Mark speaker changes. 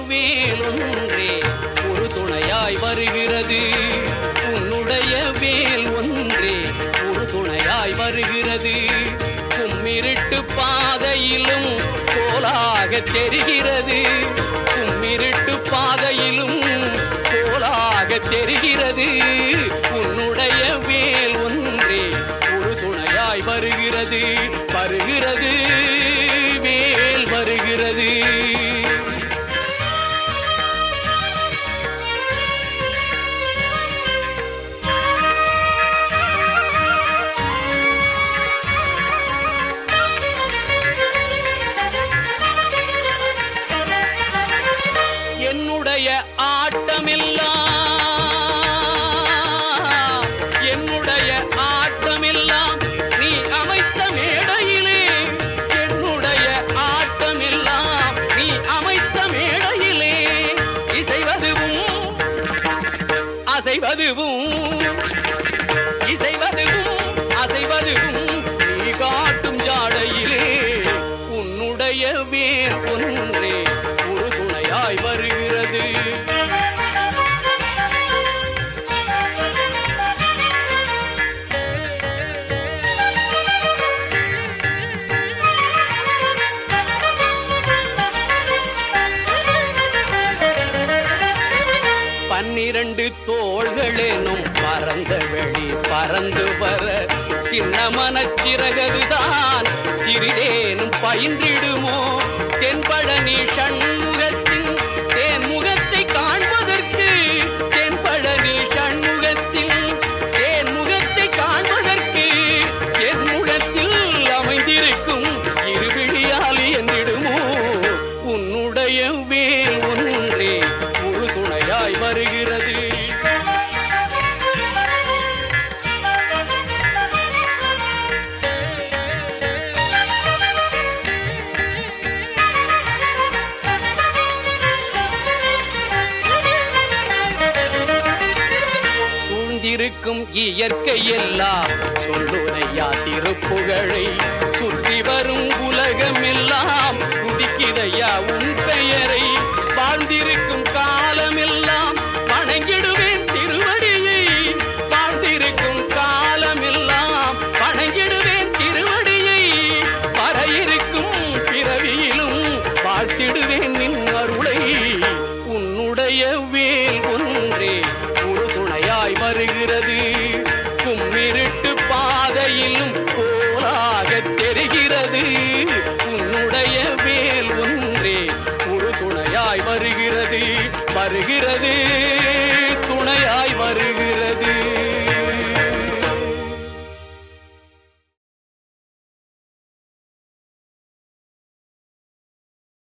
Speaker 1: வேலொன்றே ஒரு துணையாய் வருகிறது உன்னுடைய வேல் ஒன்றே ஒரு துணையாய் வருகிறது கும்மிருட்டு பாதையிலும் கோலாக தெரிகிறது கும்மிருட்டு பாதையிலும் கோலாக தெரிகிறது உன்னுடைய வேல் ஒன்றே ஒரு துணையாய் வருகிறது வருகிறது வேல் வருகிறது என்னுடைய ஆட்டமெல்லாம் என்னுடைய ஆட்டமெல்லாம் நீ அமைத்த மேடையிலே என்னுடைய ஆட்டமெல்லாம் நீ அமைத்த மேடையிலே இசைவதுவும் அசைவதுவும் இசைவதுவும் அசைவதுவும் நீ காட்டும் ஜாடையிலே உன்னுடைய வேர் ஒன்றே ஒரு துணையாய் வருகிறது பன்னிரண்டு தோள்களேனும் பறந்த வெளி பறந்து வர சின்ன மனச்சிறகதுதான் சிறிதேனும் பயின்றிடுமோ தென்பழனி சண்முகத்தின் தேன்முகத்தை காண்பதற்கு தென்பழனி சண்முகத்தின் தேன்முகத்தை காண்பதற்கு என் முகத்தில் அமைந்திருக்கும் இருவிழியால் என்றிடுமோ உன்னுடைய வேல் ஒன்றே ஒரு துணையாய் வருகிறது சூழ்ந்திருக்கும் இயற்கை எல்லாம் சொல்லுரையா திருப்புகழை சுற்றி வரும் உலகம் எல்லாம் துதிக்கிறையா உன் பெயரை வாழ்ந்திருக்கும் காலமெல்லாம் வணங்கிடுவேன் திருவடியை வாழ்ந்திருக்கும் காலமெல்லாம் வணங்கிடுவேன் திருவடியை வர இருக்கும் பிறவியிலும் வாழ்த்திடுவேன்